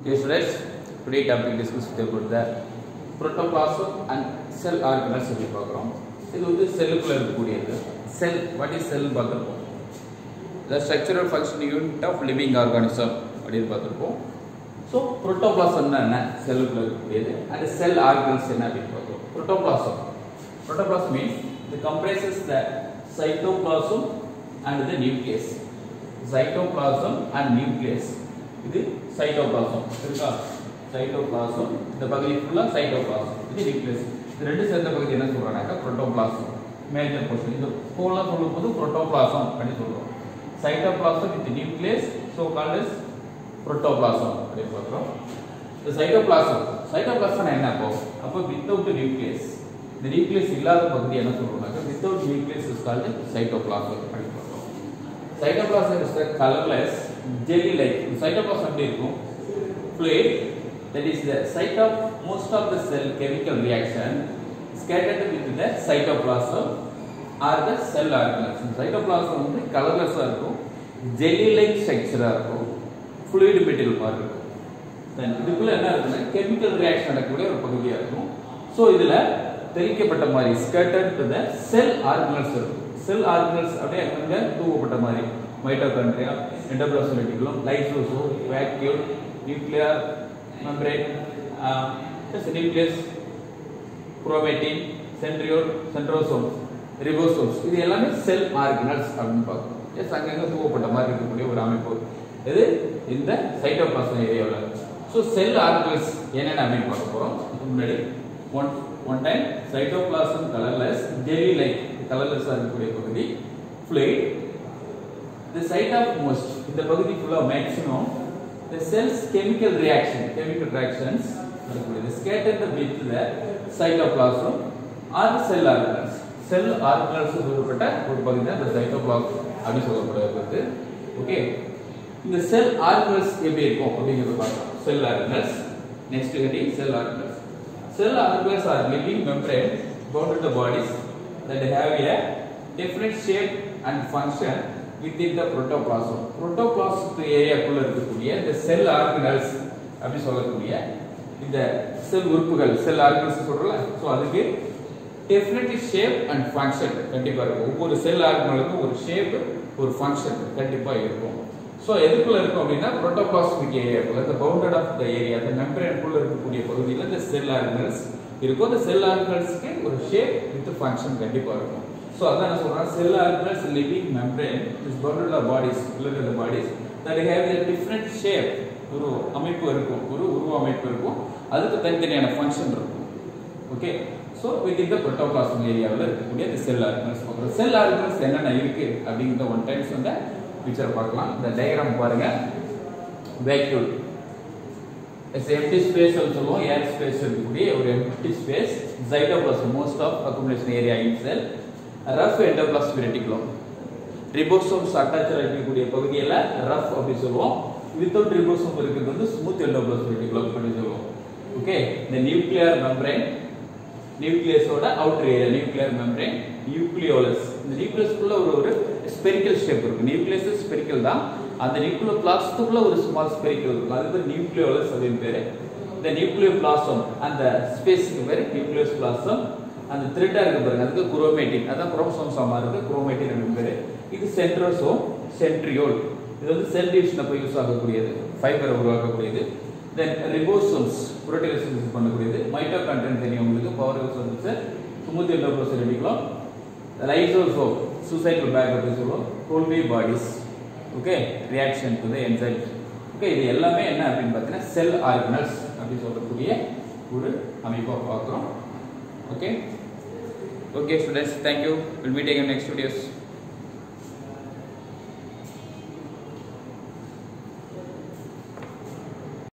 Dear students, today topic discuss about the protoplasm and cell organelles சொல்லி பார்க்குறோம் இது வந்து செல்லுக்குள்ள இருக்கக்கூடியது செல் வாட் இஸ் செல் பார்த்துருப்போம் the structural function unit of living organism அப்படின்னு பார்த்துருப்போம் ஸோ புரோட்டோபிளாசம்னா என்ன செல்லுக்குள்ள இருக்கக்கூடியது அண்ட் செல் ஆர்கன்ஸ் என்ன அப்படின்னு பார்க்குறோம் புரோட்டோபிளாசம் புரோட்டோபிளாசம் மீன்ஸ் இது comprises the cytoplasm and the nucleus cytoplasm and nucleus இது சைட்டோபிளாசம் இருக்கா சைட்டோபிளாசம் இந்த பகுதி ஃபுல்லாக சைட்டோபிளாசம் இது நியூக்ளியஸ் இது ரெண்டு சேர்ந்த பகுதி என்ன சொல்றாங்கனாக்கா புரோட்டோபிளாசம் மேஜர் போர்ஷன் இது ஃபுல்லாக சொல்லும்போது புரோட்டோபிளாசம் அப்படின்னு சொல்றோம் cytoplasm with nucleus so called is protoplasm அப்படின்னு பார்க்குறோம் இந்த சைட்டோபிளாசம் சைட்டோபிளாசம் என்ன அப்போ அப்போ வித்தவுட் நியூக்ளியஸ் இந்த நியூக்ளியஸ் இல்லாத பகுதி என்ன சொல்றோம்னாக்கா without nucleus is called cytoplasm அப்படின்னு பார்க்குறோம் cytoplasm is the colorless jelly like cytoplasm எப்படி இருக்கும் fluid that is the site of most of the cell chemical reaction scattered with the cytoplasm or the cell organelles cytoplasm வந்து colorless ஆ இருக்கும் jelly like structure ஆ இருக்கும் fluid material மாதிரி இருக்கும் then இதுக்குள்ள என்ன இருக்குன்னா chemical reaction நடக்கக்கூடிய ஒரு பகுதியா இருக்கும் ஸோ இதுல தெளிக்கப்பட்ட மாதிரி scattered to the cell organelles இருக்கும் செல் ஆர்கனல்ஸ் அப்படியே அங்கங்க தூவப்பட்ட மாதிரி mitochondria endoplasm reticulum lysosome vacuole nuclear membrane nucleus chromatin centriole centrosome ribosomes இது எல்லாமே செல் ஆர்கனல்ஸ் அப்படின்னு பார்க்கணும் எஸ் அங்கங்க தூவப்பட்ட மாதிரி இருக்கக்கூடிய ஒரு அமைப்பு இது இந்த சைட்டோபிளாசம் ஏரியாவில் ஸோ செல் ஆர்கனல்ஸ் என்னென்ன அப்படின்னு பார்க்க போகிறோம் முன்னாடி one one time cytoplasm colourless jelly like கலர்லெஸ்ஸாக இருக்கக்கூடிய பகுதி fluid the site of most இந்த பகுதி ஃபுல்லா maximum the cells chemical reaction chemical reactions இருக்கக்கூடியது scattered with the cytoplasm or the cell organelles cell organelles சொல்லப்பட்ட ஒரு பகுதி தான் இந்த சைட்டோபிளாசம் அப்படின்னு சொல்லப்படுறது ஓகே இந்த செல் ஆர்கனல்ஸ் எப்படி இருக்கும் அப்படிங்கறத பார்க்கலாம் cell organelles next heading cell organelles cell organelles are living membrane bound the bodies that have a different shape and function within the protoplasm. protoplasm ஏரியாக்குள்ள இருக்கக்கூடிய இந்த செல் ஆர்கனல்ஸ் அப்படி சொல்லக்கூடிய இந்த செல் உறுப்புகள் செல் ஆர்கனல்ஸ் சொல்றல சோ அதுக்கு definitely shape and function கண்டிப்பா இருக்கும் ஒவ்வொரு செல் ஆர்கனலுக்கும் ஒரு ஷேப் ஒரு ஃபங்க்ஷன் கண்டிப்பா இருக்கும் சோ எதுக்குள்ள இருக்கும் அப்படின்னா புரோட்டோபிளாஸ்மிக் ஏரியாக்குள்ள இந்த பவுண்டட் ஆஃப் த ஏரியா இந்த மெம்பரேனுக்குள்ள இருக்கக்கூடிய பகுதியில் இந்த செல் ஆர்கனல்ஸ் இருக்கும் அந்த செல் ஆர்கனல்ஸ்க்கு ஒரு ஷேப் வித் ஃபங்க்ஷன் கண்டிப்பா இருக்கும் ஸோ அதான் நான் சொல்றேன் cell organelles living membrane is bounded of bodies உள்ளது அந்த bodies that have a different shape ஒரு அமைப்பு இருக்கும் ஒரு உருவ அமைப்பு இருக்கும் அதுக்கு தனித்தனியான ஃபங்க்ஷன் இருக்கும் ஓகே ஸோ வித் இந்த புரோட்டோபிளாசம் ஏரியாவில் இருக்கக்கூடிய இந்த செல் ஆர்கனல்ஸ் பார்க்குறோம் செல் ஆர்கனல்ஸ் என்னென்ன இருக்கு அப்படிங்கிற ஒன் டைம்ஸ் வந்து பிக்சர் பார்க்கலாம் இந்த டயக்ராம் பாருங்க வேக்யூல் எஸ் எம்டி ஸ்பேஸ் சொல்லுவோம் ஏர் ஸ்பேஸ் இருக்கக்கூடிய ஒரு empty space cytoplasm most of accumulation area in cell rough endoplasmic reticulum ribosomes attacher இருக்கக்கூடிய பகுதியில் ரஃப் அப்படி சொல்லுவோம் வித்தவுட் ரிபோசோம் இருக்கிறது வந்து ஸ்மூத் எண்டோபிளாஸ்மிக் ரெட்டிகுலம் அப்படின்னு சொல்லுவோம் ஓகே இந்த நியூக்ளியர் மெம்பரேன் நியூக்ளியஸோட outer area nuclear membrane nucleolus இந்த நியூக்ளியஸ்க்குள்ள ஒரு ஒரு ஸ்பெரிக்கல் ஷேப் இருக்கு நியூக்ளியஸ் ஸ்பெரிக்கல் தான் அந்த நியூக்ளியோ பிளாஸ்டுக்குள்ள ஒரு ஸ்மால் ஸ்பெரிக்கல் இருக்கும் அது பேர் நியூக்ளியோலஸ் அப்படின்னு பேரு இந்த நியூக்ளியோ பிளாசம் அந்த ஸ்பேஸ்க்கு பேர் நியூக்ளியஸ் பிளாசம் அந்த த்ரெட்டா இருக்கு பாருங்க அதுக்கு குரோமேட்டின் அதான் குரோமோசோம்ஸாமா இருக்கு குரோமேட்டின் அப்படின்னு பேரு இது சென்ட்ரோசோம் சென்ட்ரியோல் இது வந்து செல் டிவிஷன் அப்போ யூஸ் ஆகக்கூடியது ஃபைபரை உருவாக்கக்கூடியது தென் ரிபோசோம்ஸ் புரோட்டீன் சிந்தசிஸ் பண்ணக்கூடியது மைட்டோகாண்ட்ரியன் தெரியும் உங்களுக்கு பவர் யூஸ் வந்து சுமுத்தி எண்டோப்ரோசல் எடுக்கலாம் லைசோசோம் சூசைடல் பேக் அப்படின்னு சொல்லுவோம் Golgi bodies okay reaction to the enzymes okay இது எல்லாமே என்ன அப்படின்னு பார்த்தீங்கன்னா செல் ஆர்கனல்ஸ் அப்படின்னு சொல்லக்கூடிய ஒரு அமைப்பாக பார்க்குறோம் okay okay students thank you will meet again next videos